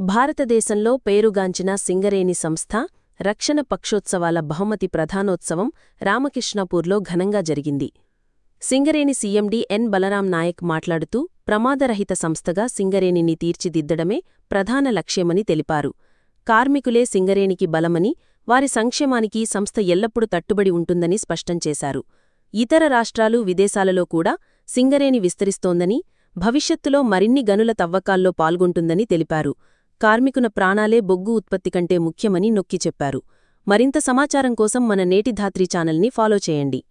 భారతదేశంలో పేరుగాంచిన సింగరేణి సంస్థ రక్షణ పక్షోత్సవాల బహుమతి ప్రధానోత్సవం రామకృష్ణాపూర్లో ఘనంగా జరిగింది సింగరేణి సీఎండీ ఎన్ బలరాం నాయక్ మాట్లాడుతూ ప్రమాదరహిత సంస్థగా సింగరేణిని తీర్చిదిద్దడమే ప్రధాన లక్ష్యమని తెలిపారు కార్మికులే సింగరేణికి బలమని వారి సంక్షేమానికి సంస్థ ఎల్లప్పుడూ తట్టుబడి ఉంటుందని స్పష్టం చేశారు ఇతర రాష్ట్రాలు విదేశాలలో కూడా సింగరేణి విస్తరిస్తోందని భవిష్యత్తులో మరిన్ని గనుల తవ్వకాల్లో పాల్గొంటుందని తెలిపారు కార్మికున ప్రాణాలే బొగ్గు ఉత్పత్తి కంటే ముఖ్యమని నొక్కి చెప్పారు మరింత సమాచారం కోసం మన నేటి ధాత్రి ఛానల్ని ఫాలో చేయండి